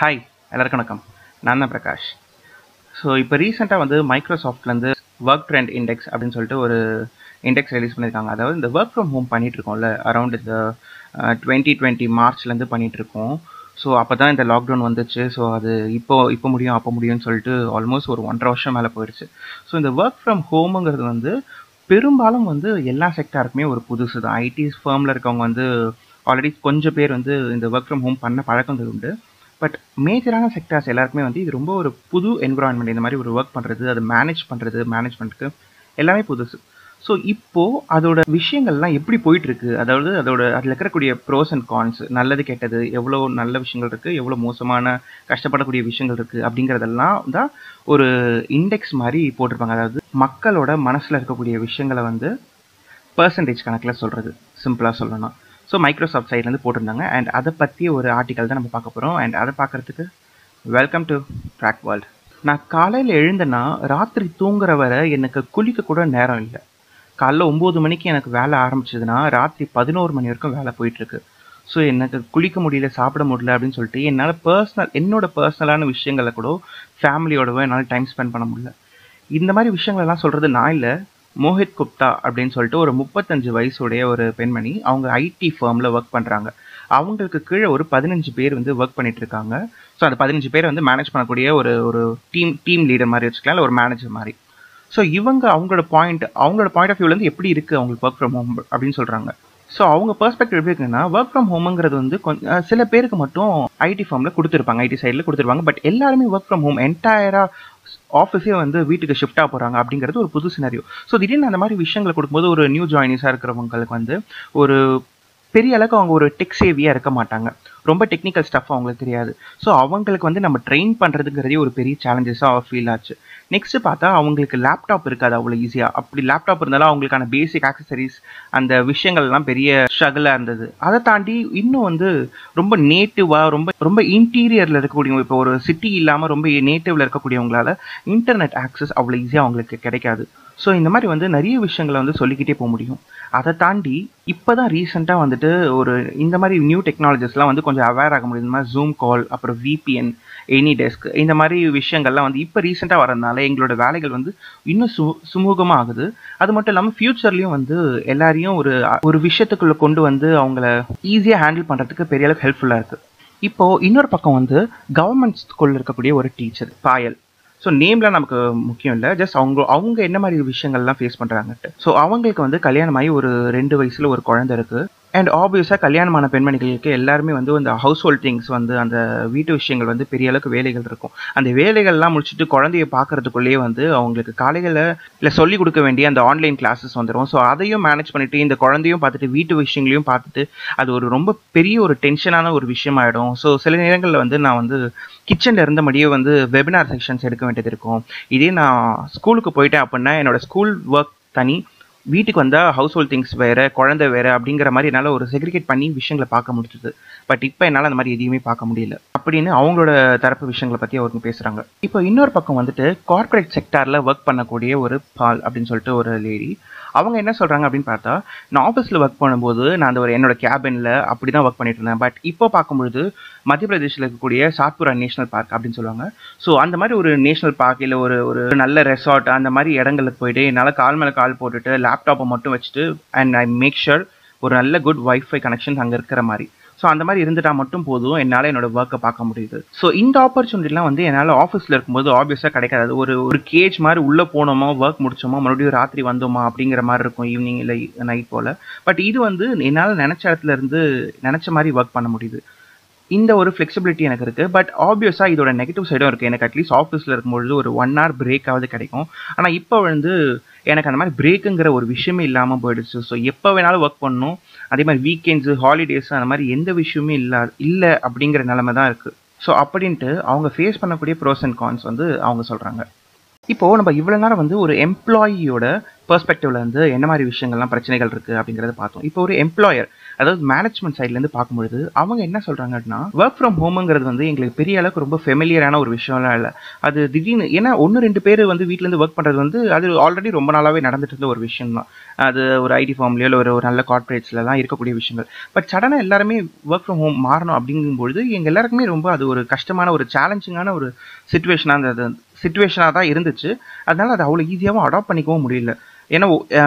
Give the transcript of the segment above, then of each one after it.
hi எல்லாருக்கும் வணக்கம் நான் தான் பிரகாஷ் ஸோ இப்போ ரீசெண்டாக வந்து மைக்ரோசாஃப்ட்லேருந்து ஒர்க் ட்ரெண்ட் இண்டெக்ஸ் அப்படின்னு சொல்லிட்டு ஒரு இண்டெக்ஸ் ரிலீஸ் பண்ணியிருக்காங்க அதாவது இந்த ஒர்க் ஃப்ரம் ஹோம் பண்ணிட்டு இருக்கோம்ல அரௌண்ட் இந்த டுவெண்ட்டி டுவெண்ட்டி மார்ச்லேருந்து பண்ணிட்டு இருக்கோம் ஸோ அப்போ தான் இந்த லாக்டவுன் வந்துச்சு ஸோ அது இப்போ இப்போ முடியும் அப்போ முடியும்னு சொல்லிட்டு ஆல்மோஸ்ட் ஒரு ஒன்றரை வருஷம் மேலே போயிடுச்சு ஸோ இந்த ஒர்க் ஃப்ரம் ஹோமுங்கிறது வந்து பெரும்பாலும் வந்து எல்லா செக்டாருக்குமே ஒரு புதுசு தான் ஐடி ஃபேமில் இருக்கவங்க வந்து ஆல்ரெடி கொஞ்சம் பேர் வந்து இந்த ஒர்க் ஃப்ரம் ஹோம் பண்ண பழக்கம் உண்டு பட் மேஜரான செக்டார்ஸ் எல்லாருக்குமே வந்து இது ரொம்ப ஒரு புது என்விரான்மெண்ட் இந்த மாதிரி ஒரு ஒர்க் பண்ணுறது அதை மேனேஜ் பண்ணுறது மேனேஜ்மெண்ட்டுக்கு எல்லாமே புதுசு ஸோ இப்போது அதோட விஷயங்கள்லாம் எப்படி போயிட்டுருக்கு அதாவது அதோட அதில் இருக்கக்கூடிய ப்ரோஸ் அண்ட் கான்ஸ் நல்லது கெட்டது எவ்வளோ நல்ல விஷயங்கள் இருக்குது எவ்வளோ மோசமான கஷ்டப்படக்கூடிய விஷயங்கள் இருக்குது அப்படிங்கிறதெல்லாம் தான் ஒரு இண்டெக்ஸ் மாதிரி போட்டிருப்பாங்க அதாவது மக்களோட மனசில் இருக்கக்கூடிய விஷயங்களை வந்து பர்சன்டேஜ் கணக்கில் சொல்கிறது சிம்பிளாக சொல்லணும்னா ஸோ மைக்ரோசாஃப்ட் சைட்லேருந்து போட்டிருந்தாங்க அண்ட் அதை பற்றி ஒரு ஆர்டிக்கல் தான் நம்ம பார்க்க போகிறோம் அண்ட் அதை பார்க்குறதுக்கு வெல்கம் டு ட்ராக் வேர்ல்ட் நான் காலையில் எழுந்தேன்னா ராத்திரி தூங்குற வரை எனக்கு குளிக்க கூட நேரம் இல்லை காலைல ஒம்பது மணிக்கு எனக்கு வேலை ஆரம்பிச்சதுன்னா ராத்திரி பதினோரு மணி வரைக்கும் வேலை போயிட்டுருக்கு ஸோ எனக்கு குளிக்க முடியல சாப்பிட முடியல அப்படின்னு சொல்லிட்டு என்னால் பர்சனல் என்னோட பர்சனலான விஷயங்களை கூட ஃபேமிலியோடவோ என்னால் டைம் ஸ்பெண்ட் பண்ண முடியல இந்த மாதிரி விஷயங்களெல்லாம் சொல்கிறது நான் இல்லை மோஹித் குப்தா அப்படின்னு சொல்லிட்டு ஒரு முப்பத்தஞ்சு வயசுடைய ஒரு பெண்மணி அவங்க ஐடி ஃபேர்மில் ஒர்க் பண்ணுறாங்க அவங்களுக்கு கீழே ஒரு பதினஞ்சு பேர் வந்து ஒர்க் பண்ணிட்டு இருக்காங்க ஸோ அந்த பதினஞ்சு பேர் வந்து மேனேஜ் பண்ணக்கூடிய ஒரு ஒரு டீம் டீம் லீடர் மாதிரி வச்சுக்கலாம் இல்லை ஒரு மேனேஜர் மாதிரி ஸோ இவங்க அவங்களோட பாயிண்ட் அவங்களோட பாயிண்ட் ஆஃப் வியூலேருந்து எப்படி இருக்குது அவங்களுக்கு ஒர்க் ஃப்ரம் ஹோம் அப்படின்னு சொல்கிறாங்க ஸோ அவங்க பெர்ஸ்பெக்டிவ் எப்படி இருக்குன்னா ஒர்க் ஃப்ரம் ஹோமுங்கிறது வந்து கொஞ்சம் சில பேருக்கு மட்டும் ஐடி ஃபார்மில் கொடுத்துருப்பாங்க ஐடி சைடில் கொடுத்துருப்பாங்க பட் எல்லாருமே ஒர்க் ஃப்ரம் ஹோம் என்டையராக ஆஃபீஸே வந்து வீட்டுக்கு ஷிஃப்ட் ஆக போகிறாங்க அப்படிங்கிறது ஒரு புது சினாரியோ ஸோ திடீர்னு அந்த மாதிரி விஷயங்களை கொடுக்கும்போது ஒரு நியூ ஜாயினிஸாக இருக்கிறவங்களுக்கு வந்து ஒரு பெரிய அளவுக்கு அவங்க ஒரு டெக் சேவியாக இருக்க மாட்டாங்க ரொம்ப டெக்னிக்கல் ஸ்டஃப் அவங்களுக்கு தெரியாது ஸோ அவங்களுக்கு வந்து நம்ம ட்ரெயின் பண்ணுறதுங்கிறதே ஒரு பெரிய சேலஞ்சஸாக ஃபீல் ஆச்சு நெக்ஸ்ட் பார்த்தா அவங்களுக்கு லேப்டாப் இருக்காது அவ்வளோ ஈஸியாக அப்படி லேப்டாப் இருந்தாலும் அவங்களுக்கான பேசிக் ஆக்சசரிஸ் அந்த விஷயங்கள்லாம் பெரிய ஸ்ட்ரகிளாக இருந்தது அதை தாண்டி இன்னும் வந்து ரொம்ப நேட்டிவாக ரொம்ப ரொம்ப இன்டீரியரில் இருக்கக்கூடியவங்க இப்போ ஒரு சிட்டி இல்லாமல் ரொம்ப நேட்டிவில் இருக்கக்கூடியவங்களால இன்டர்நெட் ஆக்சஸ் அவ்வளோ ஈஸியாக அவங்களுக்கு கிடைக்காது ஸோ இந்த மாதிரி வந்து நிறைய விஷயங்களை வந்து சொல்லிக்கிட்டே போக முடியும் அதை தாண்டி இப்போ தான் ரீசெண்டாக வந்துட்டு ஒரு இந்த மாதிரி நியூ டெக்னாலஜிஸ்லாம் வந்து கொஞ்சம் அவேர் ஆக முடியும் இந்த மாதிரி ஜூம் கால் அப்புறம் விபிஎன் எனி டெஸ்க் இந்த மாதிரி விஷயங்கள்லாம் வந்து இப்போ ரீசெண்டாக வரதுனால எங்களோட வேலைகள் வந்து இன்னும் சு சுமூகமாக ஆகுது அது மட்டும் இல்லாமல் ஃப்யூச்சர்லேயும் வந்து எல்லாரையும் ஒரு ஒரு விஷயத்துக்குள்ளே கொண்டு வந்து அவங்கள ஈஸியாக ஹேண்டில் பண்ணுறதுக்கு பெரிய அளவுக்கு ஹெல்ப்ஃபுல்லாக இருக்குது இப்போது இன்னொரு பக்கம் வந்து கவர்மெண்ட் ஸ்கூலில் இருக்கக்கூடிய ஒரு டீச்சர் பாயல் ஸோ நேம்லாம் நமக்கு முக்கியம் இல்லை ஜஸ்ட் அவங்க அவங்க என்ன மாதிரி விஷயங்கள்லாம் ஃபேஸ் பண்ணுறாங்கட்டு ஸோ அவங்களுக்கு வந்து கல்யாணமாகி ஒரு ரெண்டு வயசில் ஒரு குழந்தை இருக்குது அண்ட் ஆப்வியஸாக கல்யாணமான பெண்மணிகளுக்கு எல்லாருமே வந்து அந்த ஹவுஸ் ஹோல்ட் திங்ஸ் வந்து அந்த வீட்டு விஷயங்கள் வந்து பெரிய அளவுக்கு வேலைகள் இருக்கும் அந்த வேலைகள்லாம் முடிச்சுட்டு குழந்தைய பார்க்கறதுக்குள்ளேயே வந்து அவங்களுக்கு காலையில் இல்லை சொல்லிக் கொடுக்க வேண்டிய அந்த ஆன்லைன் கிளாஸஸ் வந்துடும் ஸோ அதையும் மேனேஜ் பண்ணிட்டு இந்த குழந்தையும் பார்த்துட்டு வீட்டு விஷயங்களையும் பார்த்துட்டு அது ஒரு ரொம்ப பெரிய ஒரு டென்ஷனான ஒரு விஷயமாயிடும் ஸோ சில நேரங்களில் வந்து நான் வந்து கிச்சனில் இருந்தபடியே வந்து வெபினார் செக்ஷன்ஸ் எடுக்க வேண்டியது இருக்கும் இதே நான் ஸ்கூலுக்கு போயிட்டேன் அப்படின்னா என்னோட ஸ்கூல் ஒர்க் தனி வீட்டுக்கு வந்தால் ஹவுஸ் ஹோல்ட் திங்ஸ் வேறு குழந்தை வேறு அப்படிங்கிற மாதிரி என்னால் ஒரு செக்ரிகேட் பண்ணி விஷயங்களை பார்க்க முடிஞ்சது பட் இப்போ என்னால் அந்த மாதிரி எதையுமே பார்க்க முடியல அப்படின்னு அவங்களோட தரப்பு விஷயங்களை பற்றி அவங்க பேசுகிறாங்க இப்போ இன்னொரு பக்கம் வந்துட்டு கார்ப்பரேட் செக்டாரில் ஒர்க் பண்ணக்கூடிய ஒரு பால் அப்படின்னு சொல்லிட்டு ஒரு லேடி அவங்க என்ன சொல்கிறாங்க அப்படின்னு பார்த்தா நான் ஆஃபீஸில் ஒர்க் பண்ணும்போது நான் அந்த ஒரு என்னோட கேபினில் அப்படி தான் ஒர்க் பண்ணிட்டு இருந்தேன் பட் இப்போ பார்க்கும்பொழுது மத்திய பிரதேசில் இருக்கக்கூடிய சாத்புரா நேஷனல் பார்க் அப்படின்னு சொல்லுவாங்க ஸோ அந்த மாதிரி ஒரு நேஷனல் பார்க் இல்லை ஒரு ஒரு நல்ல ரெசார்ட் அந்த மாதிரி இடங்களுக்கு போயிட்டு என்னால் கால் மேலே கால் போட்டுட்டு லேப்டாப்பை மட்டும் வச்சுட்டு அண்ட் ஐ மேக் ஷுர் ஒரு நல்ல குட் ஒய்ஃபை கனெக்ஷன் அங்கே இருக்கிற மாதிரி ஸோ அந்த மாதிரி இருந்துட்டால் மட்டும் போதும் என்னால் என்னோட ஒர்க்கை பார்க்க முடியுது ஸோ இந்த ஆப்பர்ச்சுனிட்டிலாம் வந்து என்னால் ஆஃபீஸில் இருக்கும்போது ஆப்வியஸாக கிடைக்காது ஒரு ஒரு கேஜ் மாதிரி உள்ளே போனோமா ஒர்க் முடிச்சோமா மறுபடியும் ராத்திரி வந்தோமா அப்படிங்கிற மாதிரி இருக்கும் ஈவினிங் இல்லை நைட் போல் பட் இது வந்து என்னால் நினச்ச இடத்துல இருந்து நினச்ச மாதிரி ஒர்க் பண்ண முடியுது இந்த ஒரு ஃப்ளெக்சிபிலிட்டி எனக்கு இருக்குது பட் ஆப்வியஸாக இதோட நெகட்டிவ் சைடும் இருக்குது எனக்கு அட்லீஸ்ட் ஆஃபீஸில் இருக்கும்பொழுது ஒரு ஒன் ஹவர் பிரேக்காவது கிடைக்கும் ஆனால் இப்போ வந்து எனக்கு அந்த மாதிரி பிரேக்குங்கிற ஒரு விஷயமே இல்லாமல் போயிடுச்சு ஸோ எப்போ வேணாலும் ஒர்க் பண்ணணும் அதே மாதிரி வீக்கெண்ட்ஸு ஹாலிடேஸ் அந்த மாதிரி எந்த விஷயமே இல்லை இல்லை அப்படிங்கிற நிலமை தான் இருக்குது ஸோ அப்படின்ட்டு அவங்க ஃபேஸ் பண்ணக்கூடிய ப்ரோஸ் அண்ட் கான்ஸ் வந்து அவங்க சொல்கிறாங்க இப்போது நம்ம இவ்வளோ நேரம் வந்து ஒரு எம்ப்ளாயியோட பெர்ஸ்பெக்டிவ்ல இருந்து என்ன மாதிரி விஷயங்கள்லாம் பிரச்சனைகள் இருக்குது அப்படிங்கிறத பார்த்தோம் இப்போ ஒரு எம்ப்ளாயர் அதாவது மேனேஜ்மெண்ட் சைட்லேருந்து பார்க்கும்பொழுது அவங்க என்ன சொல்கிறாங்கன்னா ஒர்க் ஃப்ரம் ஹோமுங்கிறது வந்து எங்களுக்கு பெரிய அளவுக்கு ரொம்ப ஃபெமிலியரான ஒரு விஷயம்லாம் இல்லை அது திடீர்னு ஏன்னா ஒன்று ரெண்டு பேர் வந்து வீட்டிலேருந்து ஒர்க் பண்ணுறது வந்து அது ஆல்ரெடி ரொம்ப நாளாகவே நடந்துட்டு இருந்த ஒரு விஷயம் தான் அது ஒரு ஐடி ஃபார்ம்லேயோ இல்லை ஒரு ஒரு நல்ல கார்பரேட்ஸ்லாம் இருக்கக்கூடிய விஷயங்கள் பட் சடனாக எல்லாருமே ஒர்க் ஃப்ரம் ஹோம் மாறணும் அப்படிங்கும்பொழுது எங்கள் எல்லாருக்குமே ரொம்ப அது ஒரு கஷ்டமான ஒரு சேலஞ்சிங்கான ஒரு சுச்சுவேஷனாக அந்த சுச்சுவேஷனாக தான் இருந்துச்சு அதனால அதை அவ்வளோ ஈஸியாகவும் அடாப்ட் பண்ணிக்கவும் முடியல ஏன்னா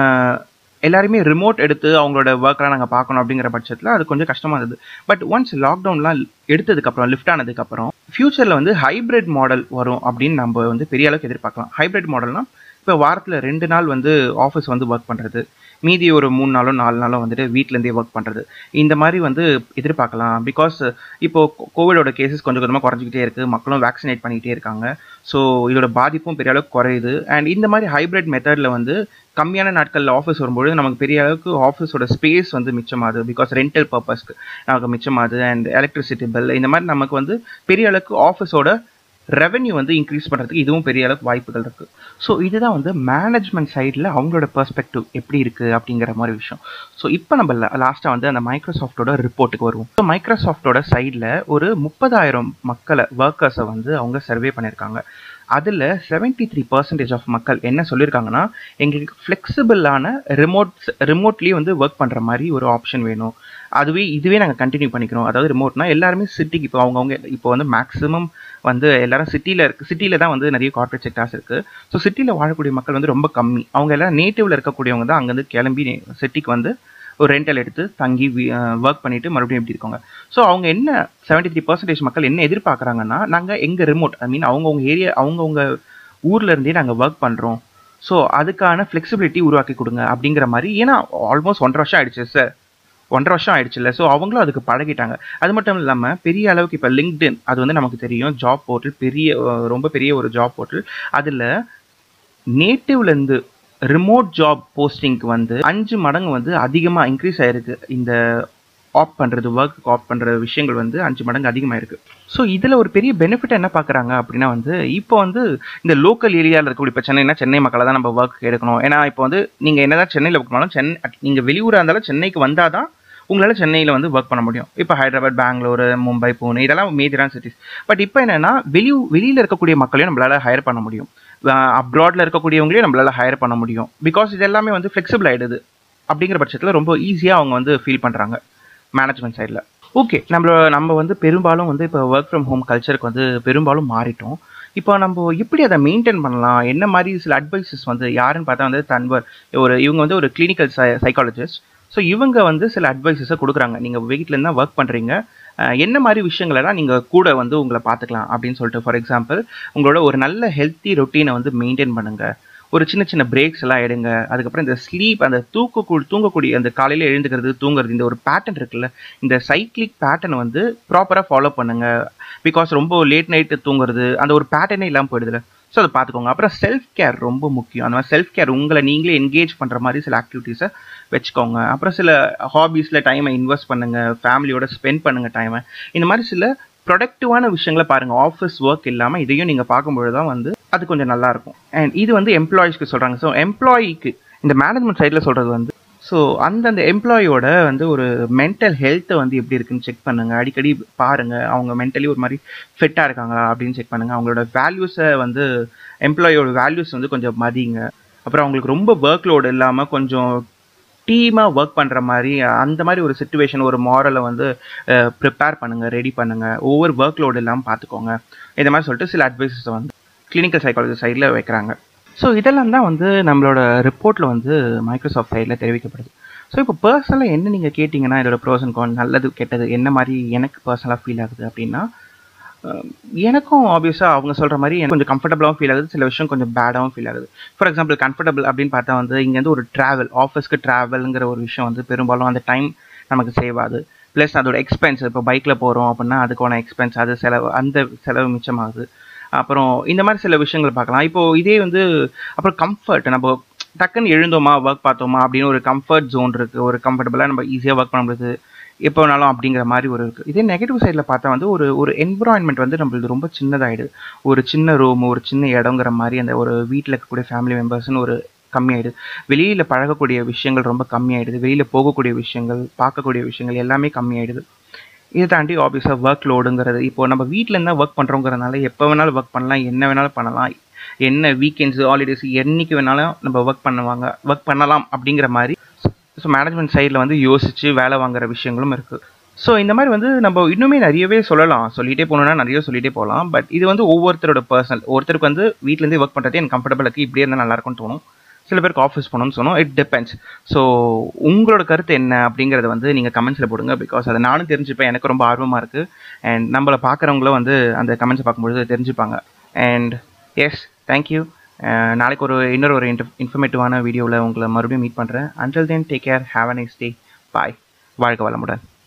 எல்லாருமே ரிமோட் எடுத்து அவங்களோட ஒர்க்கெலாம் நாங்கள் பார்க்கணும் அப்படிங்கிற பட்சத்தில் அது கொஞ்சம் கஷ்டமாக இருந்தது பட் ஒன்ஸ் லாக்டவுன்லாம் எடுத்ததுக்கப்புறம் லிஃப்ட் ஆனதுக்கப்புறம் ஃப்யூச்சரில் வந்து ஹைப்ரிட் மாடல் வரும் அப்படின்னு நம்ம வந்து பெரிய அளவுக்கு எதிர்பார்க்கலாம் ஹைப்ரிட் மாடல்னால் இப்போ வாரத்தில் ரெண்டு நாள் வந்து ஆஃபீஸ் வந்து ஒர்க் பண்ணுறது மீதி ஒரு மூணு நாளோ நாலு நாளோ வந்துட்டு வீட்டிலேருந்தே ஒர்க் பண்ணுறது இந்த மாதிரி வந்து எதிர்பார்க்கலாம் பிகாஸ் இப்போ கோவிடோட கேசஸ் கொஞ்சம் கொஞ்சமாக குறைஞ்சிக்கிட்டே இருக்குது மக்களும் வேக்சினேட் பண்ணிக்கிட்டே இருக்காங்க ஸோ இதோட பாதிப்பும் பெரிய அளவுக்கு குறையுது அண்ட் இந்த மாதிரி ஹைப்ரிட் மெத்தடில் வந்து கம்மியான நாட்களில் ஆஃபீஸ் வரும்பொழுது நமக்கு பெரிய அளவுக்கு ஆஃபீஸோட ஸ்பேஸ் வந்து மிச்சமாகுது பிகாஸ் ரெண்டல் பர்பஸ்க்கு நமக்கு மிச்சமாகுது அண்ட் எலக்ட்ரிசிட்டி பில் இந்த மாதிரி நமக்கு வந்து பெரிய அளவுக்கு ஆஃபீஸோட ரெவென்யூ வந்து இன்க்ரீஸ் பண்ணுறதுக்கு இதுவும் பெரிய அளவுக்கு வாய்ப்புகள் இருக்குது ஸோ இதுதான் வந்து மேனேஜ்மெண்ட் சைடில் அவங்களோட பெர்ஸ்பெக்டிவ் எப்படி இருக்குது அப்படிங்கிற மாதிரி விஷயம் ஸோ இப்போ நம்ம லாஸ்ட்டாக வந்து அந்த மைக்ரோசாஃப்டோட ரிப்போர்ட்டுக்கு வருவோம் ஸோ மைக்ரோசாஃப்டோட சைடில் ஒரு முப்பதாயிரம் மக்களை ஒர்க்கர்ஸை வந்து அவங்க சர்வே பண்ணியிருக்காங்க அதில் செவன்டி த்ரீ பர்சன்டேஜ் ஆஃப் மக்கள் என்ன சொல்லியிருக்காங்கன்னா எங்களுக்கு ஃப்ளெக்சிபிளான ரிமோட் ரிமோட்லேயே வந்து ஒர்க் பண்ணுற மாதிரி ஒரு ஆப்ஷன் வேணும் அதுவே இதுவே நாங்கள் கண்டினியூ பண்ணிக்கிறோம் அதாவது ரிமோட்னா எல்லாருமே சிட்டிக்கு இப்போ அவங்கவுங்க இப்போ வந்து மேக்ஸிமம் வந்து எல்லாரும் சிட்டியில் இருக்கு சிட்டியில் தான் வந்து நிறைய கார்பரேட் செக்டார்ஸ் இருக்குது ஸோ சிட்டியில் வாழக்கூடிய மக்கள் வந்து ரொம்ப கம்மி அவங்க எல்லாம் நேட்டிவில் இருக்கக்கூடியவங்க தான் அங்கேருந்து கிளம்பி சிட்டிக்கு வந்து ஒரு ரெண்டல் எடுத்து தங்கி ஒர்க் பண்ணிட்டு மறுபடியும் எப்படி இருக்காங்க ஸோ அவங்க என்ன செவன்டி த்ரீ பர்சன்டேஜ் மக்கள் என்ன எதிர்பார்க்குறாங்கன்னா நாங்கள் எங்கள் ரிமோட் ஐ மீன் அவங்கவுங்க ஏரியா அவங்கவுங்க ஊர்ல இருந்தே நாங்கள் ஒர்க் பண்ணுறோம் ஸோ அதுக்கான ஃப்ளெக்சிபிலிட்டி உருவாக்கி கொடுங்க அப்படிங்கிற மாதிரி ஏன்னா ஆல்மோஸ்ட் ஒன்றரை வருஷம் ஆயிடுச்சு சார் ஒன்றரை வருஷம் ஆயிடுச்சுல்ல ஸோ அவங்களும் அதுக்கு பழகிட்டாங்க அது மட்டும் இல்லாமல் பெரிய அளவுக்கு இப்போ லிங்க்டின் அது வந்து நமக்கு தெரியும் ஜாப் போர்ட்டல் பெரிய ரொம்ப பெரிய ஒரு ஜாப் போர்ட்டல் அதில் நேட்டிவ்லேருந்து ரிமோட் ஜாப் போஸ்டிங்க்கு வந்து அஞ்சு மடங்கு வந்து அதிகமாக இன்க்ரீஸ் ஆயிருக்கு இந்த ஆப் பண்ணுறது ஒர்க் ஆப் பண்ணுற விஷயங்கள் வந்து அஞ்சு மடங்கு அதிகமாயிருக்கு ஸோ இதில் ஒரு பெரிய பெனிஃபிட் என்ன பார்க்குறாங்க அப்படின்னா வந்து இப்போ வந்து இந்த லோக்கல் ஏரியாவில் இருக்கக்கூடிய இப்போ சென்னைனா சென்னை மக்களை தான் நம்ம ஒர்க் எடுக்கணும் ஏன்னா இப்போ வந்து நீங்கள் என்னதான் சென்னையில் ஒர்க் பண்ணாலும் சென்னை நீங்கள் வெளியூராக இருந்தாலும் சென்னைக்கு வந்தால் தான் உங்களால் சென்னையில் வந்து ஒர்க் பண்ண முடியும் இப்போ ஹைதராபாத் பெங்களூரு மும்பை பூனே இதெல்லாம் மேஜரான சிட்டிஸ் பட் இப்போ என்னென்னா வெளியூ வெளியில் இருக்கக்கூடிய மக்களையும் நம்மளால் ஹையர் பண்ண முடியும் அப்ராடில் இருக்கக்கூடியவங்களையும் நம்மளால் ஹையர் பண்ண முடியும் பிகாஸ் இது எல்லாமே வந்து ஃப்ளெக்சிபிள் ஆகிடுது அப்படிங்கிற பட்சத்தில் ரொம்ப ஈஸியாக அவங்க வந்து ஃபீல் பண்ணுறாங்க மேனேஜ்மெண்ட் சைடில் ஓகே நம்ம நம்ம வந்து பெரும்பாலும் வந்து இப்போ ஒர்க் ஃப்ரம் ஹோம் கல்ச்சருக்கு வந்து பெரும்பாலும் மாறிட்டோம் இப்போ நம்ம எப்படி அதை மெயின்டைன் பண்ணலாம் என்ன மாதிரி சில அட்வைசஸ் வந்து யாருன்னு பார்த்தா வந்து தன்வர் ஒரு இவங்க வந்து ஒரு கிளினிக்கல் சைக்காலஜிஸ்ட் ஸோ இவங்க வந்து சில அட்வைசஸை கொடுக்குறாங்க நீங்கள் வீட்டில் தான் ஒர்க் பண்ணுறீங்க என்ன மாதிரி விஷயங்களெல்லாம் நீங்கள் கூட வந்து உங்களை பார்த்துக்கலாம் அப்படின்னு சொல்லிட்டு ஃபார் எக்ஸாம்பிள் உங்களோட ஒரு நல்ல ஹெல்த்தி ரொட்டீனை வந்து மெயின்டைன் பண்ணுங்கள் ஒரு சின்ன சின்ன பிரேக்ஸ் எல்லாம் எடுங்க அதுக்கப்புறம் இந்த ஸ்லீப் அந்த தூக்கக்கூ தூங்கக்கூடிய அந்த காலையில் எழுந்துக்கிறது தூங்குறது இந்த ஒரு பேட்டர்ன் இருக்குல்ல இந்த சைக்கிளிக் பேட்டர்ன் வந்து ப்ராப்பராக ஃபாலோ பண்ணுங்க பிகாஸ் ரொம்ப லேட் நைட்டு தூங்குறது அந்த ஒரு பேட்டர்னே இல்லாமல் போயிடுதுல ஸோ அதை பார்த்துக்கோங்க அப்புறம் செல்ஃப் கேர் ரொம்ப முக்கியம் அந்த மாதிரி செல்ஃப் கேர் உங்களை நீங்களே என்கேஜ் பண்ணுற மாதிரி சில ஆக்டிவிட்டீஸை வச்சுக்கோங்க அப்புறம் சில ஹாபீஸில் டைமை இன்வெஸ்ட் பண்ணுங்கள் ஃபேமிலியோட ஸ்பெண்ட் பண்ணுங்கள் டைமை இந்த மாதிரி சில ப்ரொடக்டிவான விஷயங்களை பாருங்கள் ஆஃபீஸ் ஒர்க் இல்லாமல் இதையும் நீங்கள் பார்க்கும்பொழுது தான் வந்து அது கொஞ்சம் நல்லா இருக்கும் அண்ட் இது வந்து எம்ப்ளாயிஸ்க்கு சொல்கிறாங்க ஸோ எம்ப்ளாயிக்கு இந்த மேனேஜ்மெண்ட் சைடில் சொல்கிறது வந்து ஸோ அந்தந்த எம்ப்ளாயோட வந்து ஒரு மென்டல் ஹெல்த்தை வந்து எப்படி இருக்குன்னு செக் பண்ணுங்கள் அடிக்கடி பாருங்கள் அவங்க மென்டலி ஒரு மாதிரி ஃபிட்டாக இருக்காங்களா அப்படின்னு செக் பண்ணுங்கள் அவங்களோட வேல்யூஸை வந்து எம்ப்ளாயோட வேல்யூஸ் வந்து கொஞ்சம் மதிங்க அப்புறம் அவங்களுக்கு ரொம்ப ஒர்க் லோடு இல்லாமல் கொஞ்சம் டீமாக ஒர்க் பண்ணுற மாதிரி அந்த மாதிரி ஒரு சுச்சுவேஷன் ஒரு மாரலை வந்து ப்ரிப்பேர் பண்ணுங்கள் ரெடி பண்ணுங்கள் ஒவ்வொரு ஒர்க் லோடு இல்லாமல் பார்த்துக்கோங்க இந்த மாதிரி சொல்லிட்டு சில அட்வைஸஸை வந்து கிளினிக்கல் சைக்காலஜி சைடில் வைக்கிறாங்க ஸோ இதெல்லாம் தான் வந்து நம்மளோட ரிப்போர்ட்டில் வந்து மைக்ரோசாஃப்ட் சைடில் தெரிவிக்கப்படுது ஸோ இப்போ பர்சனலாக என்ன நீங்கள் கேட்டிங்கன்னா இதோட ப்ரோஸ் அண்ட் கான் நல்லது கெட்டது என்ன மாதிரி எனக்கு பர்சனலாக ஃபீல் ஆகுது அப்படின்னா எனக்கும் ஆப்வியஸாக அவங்க சொல்கிற மாதிரி எனக்கு கொஞ்சம் கம்ஃபர்டபுளாகவும் ஃபீல் ஆகுது சில விஷயம் கொஞ்சம் பேடாகவும் ஃபீல் ஆகுது ஃபார் எக்ஸாம்பிள் கம்ஃபர்டபுள் அப்படின்னு பார்த்தா வந்து இங்கேருந்து ஒரு ட்ராவல் ஆஃபீஸ்க்கு ட்ராவலுங்கிற ஒரு விஷயம் வந்து பெரும்பாலும் அந்த டைம் நமக்கு சேவ் ஆகுது ப்ளஸ் அதோட எக்ஸ்பென்ஸ் இப்போ பைக்கில் போகிறோம் அப்படின்னா அதுக்கான எக்ஸ்பென்ஸ் அது செலவு அந்த செலவு மிச்சமாகுது அப்புறம் இந்த மாதிரி சில விஷயங்கள் பார்க்கலாம் இப்போது இதே வந்து அப்புறம் கம்ஃபர்ட் நம்ம டக்குன்னு எழுந்தோமா ஒர்க் பார்த்தோமா அப்படின்னு ஒரு கம்ஃபர்ட் ஜோன் இருக்குது ஒரு கம்ஃபர்டபுளாக நம்ம ஈஸியாக ஒர்க் பண்ண முடியுது எப்போ வேணாலும் அப்படிங்கிற மாதிரி ஒரு இருக்குது இதே நெகட்டிவ் சைடில் பார்த்தா வந்து ஒரு ஒரு என்விரான்மெண்ட் வந்து நம்மளுக்கு ரொம்ப சின்னதாகிடுது ஒரு சின்ன ரூம் ஒரு சின்ன இடங்கிற மாதிரி அந்த ஒரு வீட்டில் இருக்கக்கூடிய ஃபேமிலி மெம்பர்ஸ்னு ஒரு கம்மியாயிடுது வெளியில் பழகக்கூடிய விஷயங்கள் ரொம்ப கம்மியாயிடுது வெளியில் போகக்கூடிய விஷயங்கள் பார்க்கக்கூடிய விஷயங்கள் எல்லாமே கம்மியாயிடுது இதை தாண்டி ஆப்வியஸாக ஒர்க் லோடுங்கிறது இப்போ நம்ம வீட்டில் இருந்தால் ஒர்க் பண்ணுறோங்கிறதுனால எப்போ வேணாலும் ஒர்க் பண்ணலாம் என்ன வேணாலும் பண்ணலாம் என்ன வீக்கெண்ட்ஸு ஹாலிடேஸ் என்னைக்கு வேணாலும் நம்ம ஒர்க் பண்ணுவாங்க ஒர்க் பண்ணலாம் அப்படிங்கிற மாதிரி ஸோ மேனேஜ்மெண்ட் சைடில் வந்து யோசித்து வேலை வாங்குற விஷயங்களும் இருக்குது ஸோ இந்த மாதிரி வந்து நம்ம இன்னுமே நிறையவே சொல்லலாம் சொல்லிகிட்டே போகணுன்னா நிறைய சொல்லிகிட்டே போகலாம் பட் இது வந்து ஒவ்வொருத்தரோட பர்சனல் ஒருத்தருக்கு வந்து வீட்டிலேருந்தே ஒர்க் பண்ணுறது எனக்கு கம்ஃபர்டபுள் இருக்குது இப்படியே இருந்தால் நல்லாயிருக்கும்னு தோணும் சில பேருக்கு ஆஃபீஸ் போகணும்னு சொன்னோம் இட் டிபெண்ட்ஸ் ஸோ உங்களோட கருத்து என்ன அப்படிங்கிறத வந்து நீங்கள் கமெண்ட்ஸில் போடுங்க பிகாஸ் அதை நானும் தெரிஞ்சுப்பேன் எனக்கு ரொம்ப ஆர்வமாக இருக்குது அண்ட் நம்மளை பார்க்குறவங்களும் வந்து அந்த கமெண்ட்ஸை பார்க்கும்பொழுது தெரிஞ்சுப்பாங்க அண்ட் எஸ் தேங்க்யூ நாளைக்கு ஒரு இன்னொரு ஒரு இன்ஃப இன்ஃபர்மேட்டிவான வீடியோவில் உங்களை மறுபடியும் மீட் பண்ணுறேன் until then take care have a nice day bye வாழ்க வளமுடன்